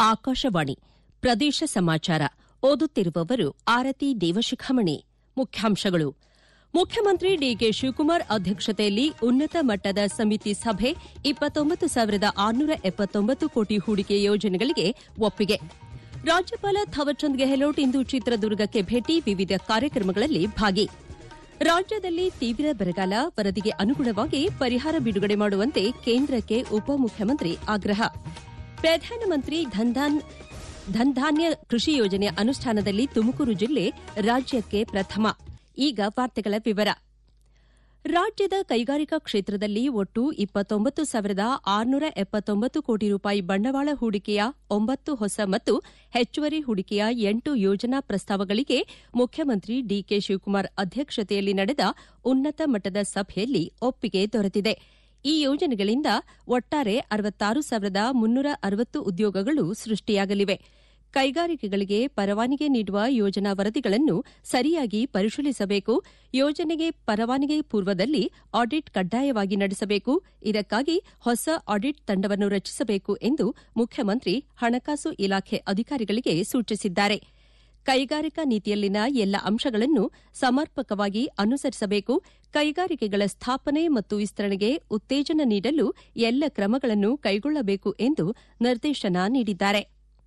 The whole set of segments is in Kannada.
ಆಕಾಶವಾಣಿ ಪ್ರದೇಶ ಸಮಾಚಾರ ಓದುತ್ತಿರುವವರು ಆರತಿ ದೇವಶಿಖಾಮಣಿ ಮುಖ್ಯಾಂಶಗಳು ಮುಖ್ಯಮಂತ್ರಿ ಡಿಕೆ ಶಿವಕುಮಾರ್ ಅಧ್ಯಕ್ಷತೆಯಲ್ಲಿ ಉನ್ನತ ಮಟ್ಟದ ಸಮಿತಿ ಸಭೆ ಇಪ್ಪತ್ತೊಂಬತ್ತು ಸಾವಿರದ ಆರುನೂರ ಎಪ್ಪತ್ತೊಂಬತ್ತು ಕೋಟಿ ಹೂಡಿಕೆ ಯೋಜನೆಗಳಿಗೆ ಒಪ್ಪಿಗೆ ರಾಜ್ಯಪಾಲ ಥಾವರ್ಚಂದ್ ಗೆಹ್ಲೋಟ್ ಇಂದು ಚಿತ್ರದುರ್ಗಕ್ಕೆ ಭೇಟಿ ವಿವಿಧ ಕಾರ್ಯಕ್ರಮಗಳಲ್ಲಿ ಭಾಗಿ ರಾಜ್ಯದಲ್ಲಿ ತೀವ್ರ ಬರಗಾಲ ವರದಿಗೆ ಅನುಗುಣವಾಗಿ ಪರಿಹಾರ ಬಿಡುಗಡೆ ಮಾಡುವಂತೆ ಕೇಂದ್ರಕ್ಕೆ ಉಪಮುಖ್ಯಮಂತ್ರಿ ಆಗ್ರಹ ಪ್ರಧಾನಮಂತ್ರಿ ಧನ್ಧಾನ್ಯ ಕೃಷಿ ಯೋಜನೆ ಅನುಷ್ಠಾನದಲ್ಲಿ ತುಮಕೂರು ಜಿಲ್ಲೆ ರಾಜ್ಯಕ್ಕೆ ಪ್ರಥಮ ಈಗ ವಾರ್ತೆಗಳ ವಿವರ ರಾಜ್ಯದ ಕೈಗಾರಿಕಾ ಕ್ಷೇತ್ರದಲ್ಲಿ ಒಟ್ಟು ಇಪ್ಪತ್ತೊಂಬತ್ತು ಸಾವಿರದ ಆರುನೂರ ಎಪ್ಪತ್ತೊಂಬತ್ತು ಕೋಟಿ ರೂಪಾಯಿ ಬಂಡವಾಳ ಹೂಡಿಕೆಯ ಒಂಬತ್ತು ಹೊಸ ಮತ್ತು ಹೆಚ್ಚುವರಿ ಹೂಡಿಕೆಯ ಎಂಟು ಯೋಜನಾ ಪ್ರಸ್ತಾವಗಳಿಗೆ ಮುಖ್ಯಮಂತ್ರಿ ಡಿಕೆ ಶಿವಕುಮಾರ್ ಅಧ್ಯಕ್ಷತೆಯಲ್ಲಿ ನಡೆದ ಉನ್ನತ ಮಟ್ಟದ ಸಭೆಯಲ್ಲಿ ಒಪ್ಪಿಗೆ ದೊರೆತಿದೆ ಈ ಯೋಜನೆಗಳಿಂದ ಒಟ್ಟಾರೆ ಅರವತ್ತಾರು ಸಾವಿರದ ಮುನ್ನೂರ ಅರವತ್ತು ಉದ್ಯೋಗಗಳು ಸೃಷ್ಟಿಯಾಗಲಿವೆ ಕೈಗಾರಿಕೆಗಳಿಗೆ ಪರವಾನಗಿ ನೀಡುವ ಯೋಜನಾ ವರದಿಗಳನ್ನು ಸರಿಯಾಗಿ ಪರಿಶೀಲಿಸಬೇಕು ಯೋಜನೆಗೆ ಪರವಾನಗಿ ಪೂರ್ವದಲ್ಲಿ ಆಡಿಟ್ ಕಡ್ಡಾಯವಾಗಿ ನಡೆಸಬೇಕು ಇದಕ್ಕಾಗಿ ಹೊಸ ಆಡಿಟ್ ತಂಡವನ್ನು ರಚಿಸಬೇಕು ಎಂದು ಮುಖ್ಯಮಂತ್ರಿ ಹಣಕಾಸು ಇಲಾಖೆ ಅಧಿಕಾರಿಗಳಿಗೆ ಸೂಚಿಸಿದ್ದಾರೆ ಕೈಗಾರಿಕಾ ನೀತಿಯಲ್ಲಿನ ಎಲ್ಲ ಅಂಶಗಳನ್ನು ಸಮರ್ಪಕವಾಗಿ ಅನುಸರಿಸಬೇಕು ಕೈಗಾರಿಕೆಗಳ ಸ್ಥಾಪನೆ ಮತ್ತು ವಿಸ್ತರಣೆಗೆ ಉತ್ತೇಜನ ನೀಡಲು ಎಲ್ಲ ಕ್ರಮಗಳನ್ನು ಕೈಗೊಳ್ಳಬೇಕು ಎಂದು ನಿರ್ದೇಶನ ನೀಡಿದ್ದಾರೆ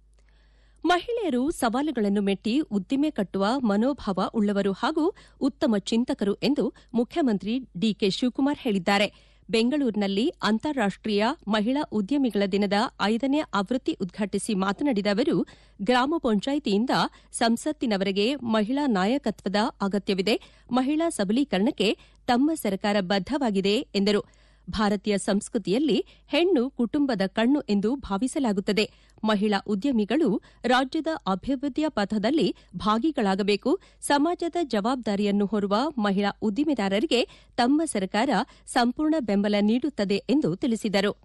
ಮಹಿಳೆಯರು ಸವಾಲುಗಳನ್ನು ಮೆಟ್ಟಿ ಉದ್ದಿಮೆ ಕಟ್ಟುವ ಮನೋಭಾವ ಉಳ್ಳವರು ಹಾಗೂ ಉತ್ತಮ ಚಿಂತಕರು ಎಂದು ಮುಖ್ಯಮಂತ್ರಿ ಡಿಕೆ ಶಿವಕುಮಾರ್ ಹೇಳಿದ್ದಾರೆ ಬೆಂಗಳೂರಿನಲ್ಲಿ ಅಂತಾರಾಷ್ಟೀಯ ಮಹಿಳಾ ಉದ್ಯಮಿಗಳ ದಿನದ ಐದನೇ ಆವೃತ್ತಿ ಉದ್ಘಾಟಿಸಿ ಮಾತನಾಡಿದ ಅವರು ಗ್ರಾಮ ಪಂಚಾಯಿತಿಯಿಂದ ಸಂಸತ್ತಿನವರೆಗೆ ಮಹಿಳಾ ನಾಯಕತ್ವದ ಅಗತ್ಯವಿದೆ ಮಹಿಳಾ ಸಬಲೀಕರಣಕ್ಕೆ ತಮ್ಮ ಸರ್ಕಾರ ಬದ್ದವಾಗಿದೆ ಎಂದರು ಭಾರತೀಯ ಸಂಸ್ಕೃತಿಯಲ್ಲಿ ಹೆಣ್ಣು ಕುಟುಂಬದ ಕಣ್ಣು ಎಂದು ಭಾವಿಸಲಾಗುತ್ತದೆ ಮಹಿಳಾ ಉದ್ಯಮಿಗಳು ರಾಜ್ಯದ ಅಭಿವೃದ್ಧಿಯ ಪಥದಲ್ಲಿ ಭಾಗಿಗಳಾಗಬೇಕು ಸಮಾಜದ ಜವಾಬ್ದಾರಿಯನ್ನು ಹೊರುವ ಮಹಿಳಾ ಉದ್ದಿಮೆದಾರರಿಗೆ ತಮ್ಮ ಸರ್ಕಾರ ಸಂಪೂರ್ಣ ಬೆಂಬಲ ನೀಡುತ್ತದೆ ಎಂದು ತಿಳಿಸಿದರು